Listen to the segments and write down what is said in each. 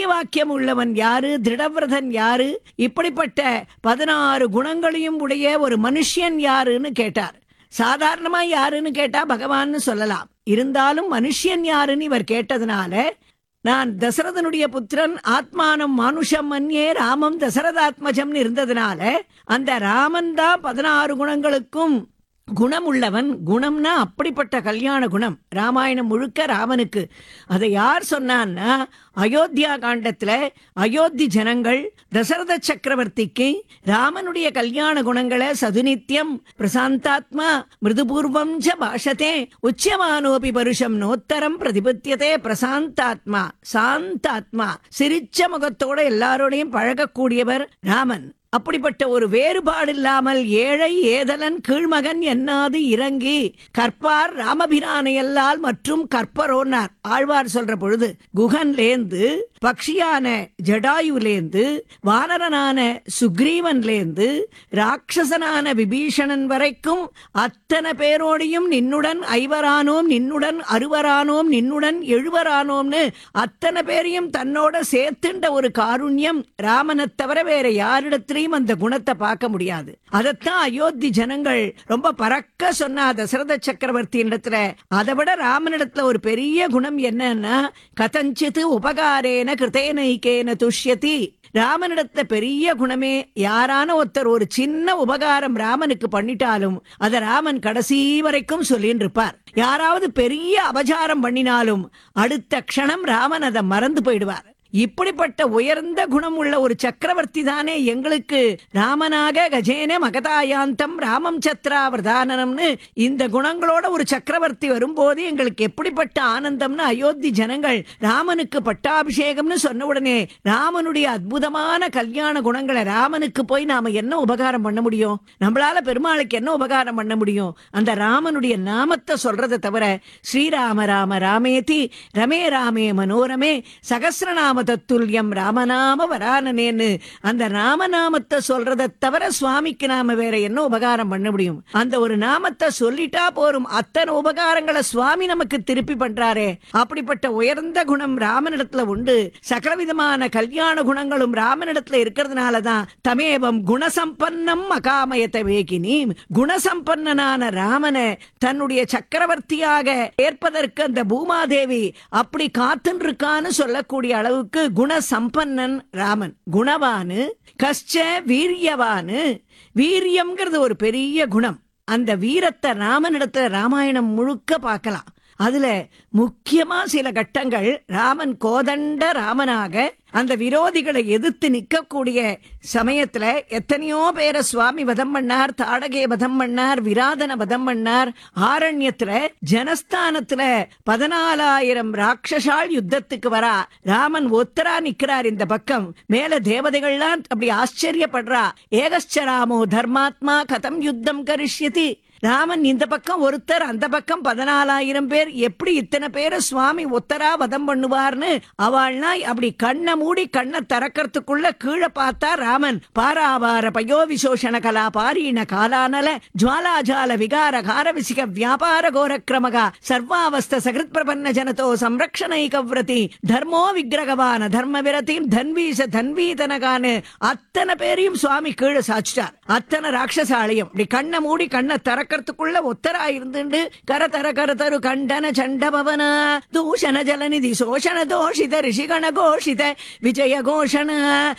வாக்கியம் உள்ளவன் யாரு திருடவிரதன் யாரு இப்படிப்பட்ட பதினாறு குணங்களையும் உடைய ஒரு மனுஷன் யாருன்னு கேட்டார் சாதாரணமா யாருன்னு கேட்டா பகவான்னு சொல்லலாம் இருந்தாலும் மனுஷன் யாருன்னு இவர் கேட்டதுனால நான் தசரதனுடைய புத்திரன் ஆத்மானம் மானுஷம் மன்யே ராமம் தசரதாத்மஜம்னு இருந்ததுனால அந்த ராமன் தான் பதினாறு குணங்களுக்கும் குணம் உள்ளவன் குணம்னா அப்படிப்பட்ட கல்யாண குணம் ராமாயணம் முழுக்க ராமனுக்கு அதை யார் சொன்னான்னா அயோத்தியா காண்டத்துல அயோத்தி ஜனங்கள் தசரத சக்கரவர்த்திக்கு ராமனுடைய கல்யாண குணங்களை சதுநித்யம் பிரசாந்தாத்மா மிருதுபூர்வம் ச பாஷதே உச்சியமானோபி பருஷம் நோத்தரம் பிரதிபத்தியதே பிரசாந்தாத்மா சாந்தாத்மா சிரிச்ச முகத்தோட எல்லாரோடையும் பழகக்கூடியவர் ராமன் அப்படிப்பட்ட ஒரு வேறுபாடு இல்லாமல் ஏழை ஏதலன் கீழ்மகன் என்னாது இறங்கி கற்பார் ராமபிரானையல்லால் மற்றும் கற்பரோன்னார் ஆழ்வார் சொல்ற பொழுது குகன்லேந்து பக்ஷியான ஜடாயுலேந்து வானரனான சுக்ரீவன்லேந்து ராட்சசனான விபீஷணன் வரைக்கும் அத்தனை பேரோடையும் நின்னுடன் ஐவரானோம் நின்னுடன் அறுவரானோம் நின்னுடன் எழுவரானோம்னு அத்தனை பேரையும் தன்னோட சேர்த்துண்ட ஒரு காருண்யம் ராமனைத் தவிர வேற யாரிடத்திலையும் அந்த குணத்தை பார்க்க முடியாது அதைத்தான் அயோத்தி ஜனங்கள் ரொம்ப பறக்க சொன்னா தசரத சக்கரவர்த்தி இடத்துல அதை விட ராமனிடத்துல ஒரு பெரிய குணம் என்னன்னா கதஞ்சித் உபகாரேன கிருதேனைக்கேன துஷ்யதி ராமனிடத்துல பெரிய குணமே யாரான ஒருத்தர் ஒரு சின்ன உபகாரம் ராமனுக்கு பண்ணிட்டாலும் அத ராமன் கடைசி வரைக்கும் சொல்லின்னு இருப்பார் யாராவது பெரிய அபசாரம் பண்ணினாலும் அடுத்த க்ஷணம் ராமன் அதை மறந்து போயிடுவார் இப்படிப்பட்ட உயர்ந்த குணம் உள்ள ஒரு சக்கரவர்த்தி தானே எங்களுக்கு ராமனாக கஜேன மகதாயாந்தம் ராமம் சத்ரா பிரதானம்னு இந்த குணங்களோட ஒரு சக்கரவர்த்தி வரும்போது எங்களுக்கு எப்படிப்பட்ட ஆனந்தம்னு அயோத்தி ஜனங்கள் ராமனுக்கு பட்டாபிஷேகம்னு சொன்ன உடனே ராமனுடைய அற்புதமான கல்யாண குணங்களை ராமனுக்கு போய் நாம என்ன உபகாரம் பண்ண முடியும் நம்மளால பெருமாளுக்கு என்ன உபகாரம் பண்ண முடியும் அந்த ராமனுடைய நாமத்தை சொல்றதை தவிர ஸ்ரீராம ராம ராமேதி ரமே ராமே மனோரமே சகசிரநாம தத்துல்யம் ராமநாம வரானனேன்னு அந்த ராமநாமத்தை சொல்றதை தவிர சுவாமிக்கு நாம வேற என்ன உபகாரம் பண்ண முடியும் அந்த ஒரு நாமத்தை சொல்லிட்டா போரும் அத்தனை உபகாரங்களை சுவாமி நமக்கு திருப்பி பண்றாரே அப்படிப்பட்ட உயர்ந்த குணம் ராமனிடத்துல உண்டு சகலவிதமான கல்யாண குணங்களும் ராமனிடத்துல இருக்கிறதுனாலதான் தமேவம் குணசம்பன்னம் அகாமயத்தை வேகினீம் குணசம்பன்னனான ராமனை தன்னுடைய சக்கரவர்த்தியாக ஏற்பதற்கு அந்த பூமாதேவி அப்படி காத்துன்னு இருக்கான்னு சொல்லக்கூடிய அளவுக்கு குணசம்பன்னன் ராமன் குணவானு கஷ்ட வீரியவானு வீரியம்ங்கிறது ஒரு பெரிய குணம் அந்த வீரத்தை ராமனிடத்துல ராமாயணம் முழுக்க பார்க்கலாம் அதுல முக்கியமா சில கட்டங்கள் ராமன் கோதண்ட ராமனாக அந்த விரோதிகளை எதிர்த்து நிக்கக்கூடிய சமயத்துல எத்தனையோ பேரை சுவாமி வதம் பண்ணார் தாடகே வதம் பண்ணார் விராதன வதம் பண்ணார் ஆரண்யத்துல ஜனஸ்தானத்துல பதினாலாயிரம் ராட்சசால் யுத்தத்துக்கு வரா ராமன் ஒத்தரா நிக்கிறார் இந்த பக்கம் மேல தேவதைகள்லாம் அப்படி ஆச்சரியப்படுறா ஏகஸ்சராமோ தர்மாத்மா கதம் யுத்தம் கரிஷ்யதி ராமன் இந்த பக்கம் ஒருத்தர் அந்த பக்கம் பதினாலாயிரம் பேர் எப்படி இத்தனை பேரை சுவாமி ஒத்தரா வதம் பண்ணுவார்னு அவள்னா அப்படி கண்ணை மூடி கண்ணை திறக்கிறதுக்குள்ள கீழே பார்த்தா ராமன் பாராவார பயோ விசோஷண கலா பாரீண காலானல ஜுவாலாஜால விகார காரவிசிக வியாபார கோரக்ரமகா சர்வாவஸ்த சகிருத் பிரபன்ன ஜனதோ சம்ரக்ஷணைகவ்ரதி தர்மோ விக்கிரகவான தர்ம விரதியும் தன்வீச தன்வீதனகான்னு அத்தனை பேரையும் சுவாமி கீழே சாச்சிட்டார் அத்தனை ராட்சசாலையும் இப்படி கண்ணை மூடி கண்ணை திறக்கிறதுக்குள்ள ஒத்தரா இருந்துண்டு கர தர கர தரு கண்டன சண்டபவன தூஷண ஜலநிதி சோஷண தோஷித ரிஷிகண கோஷித விஜய கோஷண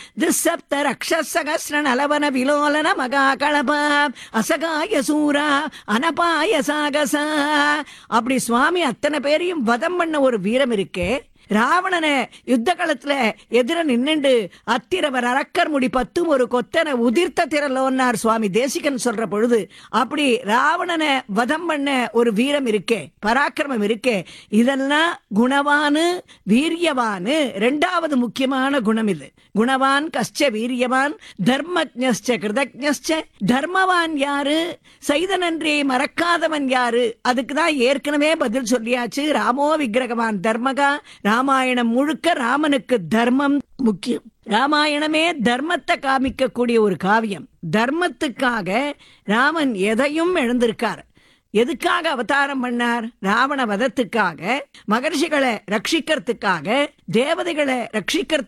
திசப்த ரக்ஷ சகஸ்ர நலவன விலோலன மகா களப அசகாய சூரா அனபாய சாகசா அப்படி சுவாமி அத்தனை பேரையும் வதம் பண்ண ஒரு வீரம் இருக்கே ராவணனை யுத்த களத்துல எதிர நின்னுண்டு அத்திரவர் அரக்கர் முடி பத்தும் ஒரு கொத்தனை உதிர்த்த திரலோன்னார் சுவாமி தேசிகன் சொல்ற பொழுது அப்படி ராவணனை வதம் பண்ண ஒரு வீரம் இருக்கே பராக்கிரமம் இருக்கே இதெல்லாம் குணவானு வீரியவானு ரெண்டாவது முக்கியமான குணம் இது குணவான் கஷ்ட வீரியவான் தர்மஜ்ஞஸ்ச கிருதஜ்ஞஸ்ச தர்மவான் யாரு செய்த நன்றியை மறக்காதவன் யாரு அதுக்கு தான் ஏற்கனவே பதில் சொல்லியாச்சு ராமோ விக்கிரகவான் தர்மகா ராமாயணம் முழுக்க ராமனுக்கு தர்மம் முக்கியம் ராமாயணமே தர்மத்தை காமிக்கக்கூடிய ஒரு காவியம் தர்மத்துக்காக ராமன் எதையும் எழுந்திருக்கார் எதுக்காக அவதாரம் பண்ணார் ராவண வதத்துக்காக மகர்ஷிகளை ரட்சிக்கிறதுக்காக தேவதைகளை ரட்சிக்கிறதுக்கு